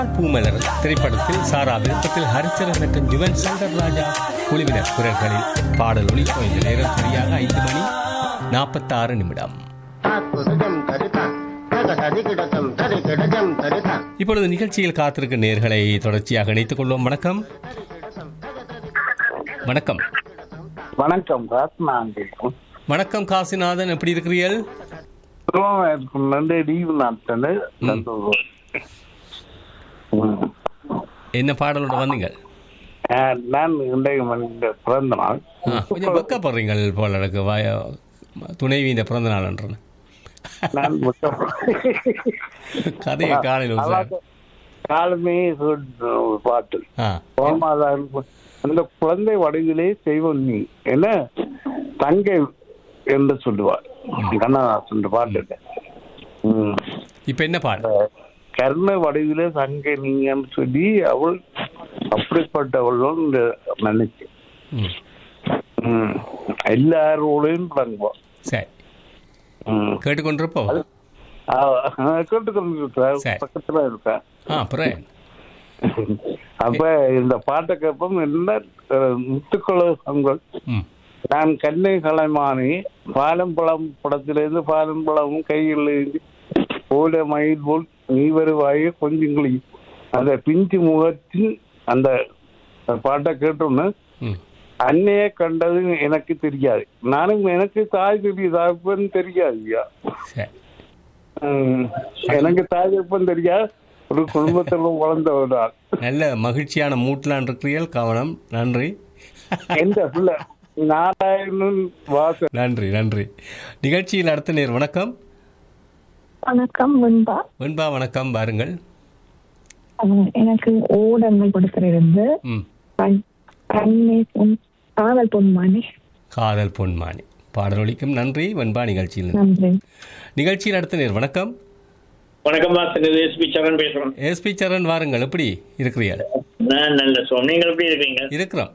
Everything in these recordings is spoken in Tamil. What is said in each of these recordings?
பூமலர் திரைப்படத்தில் சாரா விருப்பத்தில் ஹரிச்சரன் மற்றும் யுவன் சங்கர் ராஜா குழுவினர் குரல்களில் பாடல் ஒலிக்கும் இந்த நேரம் சரியாக ஐந்து மணி நாற்பத்தாறு நிமிடம் தாக்குதஜம் தரிதா தகததிகிடதம் தரிகிடஜம் தரிதா இப்பொழுது நிகழ்ச்சியில் காத்திருக்கும் நேர்களை தொடர்ச்சியாக இணைத்துக் கொள்வோம் வணக்கம் வணக்கம் வணக்கம் ராத்னாண்டிக்கும் வணக்கம் காசிநாதன் எப்படி இருக்கிறீர்கள் இருக்கும் நன்றி லீவு நாட்கள் என்ன பாடலோட வந்தீங்க நான் இன்றைய மனித பிறந்த நாள் ஆ, கொஞ்சம் வெக்கப்படுறீங்க போல எனக்கு வாய துணைவியின் பிறந்த நாள்ன்றன நான் மிக்க- கதையை காலையில் ஒரு சார். காலமே சொன்ன ஒரு பாட்டு ஆ கோமாதான் அந்த குழந்தை வடிவிலே செய்வோம் நீ என்ன தங்கை என்று சொல்லுவார் கண்ணதாசன் பாட்டு இருக்கு. ம். இப்போ என்ன பாடல் கர்ண வடிவிலே தங்கை நீங்கன்னு சொல்லி அவள் அப்படிப்பட்டவளும் நினைச்சு ம் ம். எல்லாரோடையும் தொடங்குவோம் சரி ம். கேட்டுக்கொண்டிருப்போம் ஆ, கேட்டுக்கொண்டு இருக்கேன் சரி. பக்கத்துல இருக்கேன் ஆ அப்புறம் அப்ப இந்த பாட்டை கேட்போம் என்ன முத்துக்குளங்கள் ம் நான் கண்ணை கலைமானி பாலம்பழம் படத்திலிருந்து பாலம்பழமும் கையில் ஏந்தி போல மயில் போல் நீ வருவாயே கொஞ்சங்களி அந்த பிஞ்சு முகத்தின் அந்த பாட்டை கேட்டோன்னு ம் அன்னைய கண்டது எனக்கு தெரியாது நானும் எனக்கு தாய் தெரியுது தகப்பன் தெரியாது ஐயா சரி உம், எனக்கு தாய் தகப்பன் தெரியாது ஒரு குடும்பத்துல வளர்ந்த ஒரு ஆள் நல்ல மகிழ்ச்சியான மூட்டலான் இருக்கிறீர்கள் கவனம் நன்றி எந்த பிள்ளை நாராயணன் வாசன் நன்றி நன்றி நிகழ்ச்சியில் அடுத்த நேர் வணக்கம் வணக்கம் வெண்பா வெண்பா வணக்கம் பாருங்கள் அஹ் எனக்கு ஓடங்கள் கொடுத்திருந்து ம் கண்ணே பொன் காதல் பொன்மானே காதல் பொன்மானி பாடலொலிக்கும் நன்றி வெண்பா நிகழ்ச்சியில் நன்றி நிகழ்ச்சியில் அடுத்த நேர் வணக்கம் வணக்கம் மாஸ்டர் இது எஸ்பி சரண் பேசுறேன் எஸ்பி சரண் வாருங்கள் எப்படி இருக்கிறீர்கள் நான் நல்ல சோம் நீங்கள் எப்படி இருக்கீங்க இருக்கிறோம்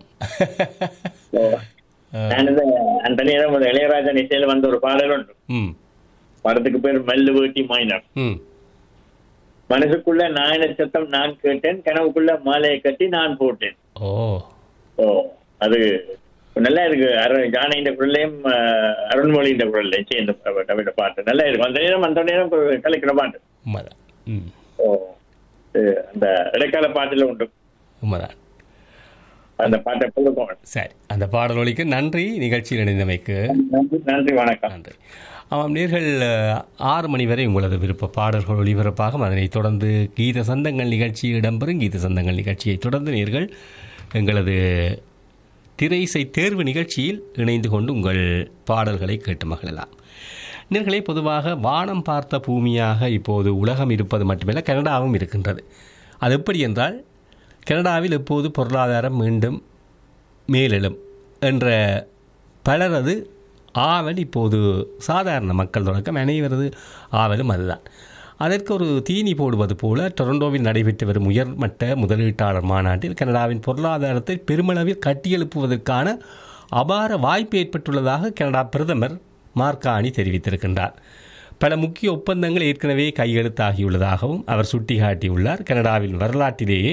நான் இந்த அந்த நேரம் ஒரு இளையராஜன் இசையில வந்த ஒரு பாடல் உண்டு ம் படத்துக்கு பேர் மெல்லு வேட்டி மைனர் ம் மனசுக்குள்ள நாயன சத்தம் நான் கேட்டேன் கனவுக்குள்ள மாலையை கட்டி நான் போட்டேன் ஓ ஓ அது நல்லா இருக்கு அரு ஜானகின்ற குரல்லையும் அஹ், அருண்மொழின்ற குரல்லையும் சேர்ந்து ப- தமிழ் பாட்டு நல்லா இருக்கு அந்த நேரம் அந்த நேரம் ஒரு கலைக்கிற பாட்டு உண்மைதான் ம் ஓ இது அந்த இடைக்கால பாட்டுல உண்டு உண்மைதான் அந்த பாட்டை கொடுக்கும் சரி அந்த பாடலொலிக்கு நன்றி நிகழ்ச்சியில் இணைந்தமைக்கு நன்றி நன்றி வணக்கம் நன்றி ஆமாம் நேர்கள் அஹ், ஆறு மணி வரை உங்களது விருப்ப பாடல்கள் ஒளிபரப்பாகும் அதனைத் தொடர்ந்து கீத சந்தங்கள் நிகழ்ச்சி இடம்பெறும் கீத சந்தங்கள் நிகழ்ச்சியை தொடர்ந்து நேர்கள் எங்களது திரை இசை தேர்வு நிகழ்ச்சியில் இணைந்து கொண்டு உங்கள் பாடல்களை கேட்டு மகிழலாம் நேர்களே பொதுவாக வானம் பார்த்த பூமியாக இப்போது உலகம் இருப்பது மட்டுமல்ல கனடாவும் இருக்கின்றது அது எப்படி என்றால் கனடாவில் இப்போது பொருளாதாரம் மீண்டும் மேலெழும் என்ற பலரது ஆவல் இப்போது சாதாரண மக்கள் தொடக்கம் அனைவரது ஆவலும் அதுதான் அதற்கு ஒரு தீனி போடுவது போல டொரண்டோவில் நடைபெற்று வரும் உயர்மட்ட முதலீட்டாளர் மாநாட்டில் கனடாவின் பொருளாதாரத்தை பெருமளவில் கட்டியெழுப்புவதற்கான அபார வாய்ப்பு ஏற்பட்டுள்ளதாக கனடா பிரதமர் மார்கானி தெரிவித்திருக்கின்றார் பல முக்கிய ஒப்பந்தங்கள் ஏற்கனவே கையெழுத்தாகியுள்ளதாகவும் அவர் சுட்டிக்காட்டியுள்ளார் கனடாவின் வரலாற்றிலேயே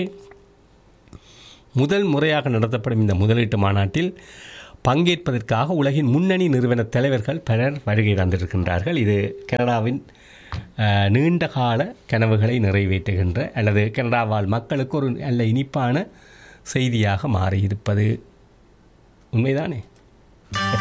முதல் முறையாக நடத்தப்படும் இந்த முதலீட்டு மாநாட்டில் பங்கேற்பதற்காக உலகின் முன்னணி நிறுவன தலைவர்கள் பலர் வருகை தந்திருக்கின்றார்கள் இது கனடாவின் அஹ், நீண்டகால கனவுகளை நிறைவேற்றுகின்ற அல்லது கனடா வாழ் மக்களுக்கு ஒரு நல்ல இனிப்பான செய்தியாக மாறியிருப்பது உண்மைதானே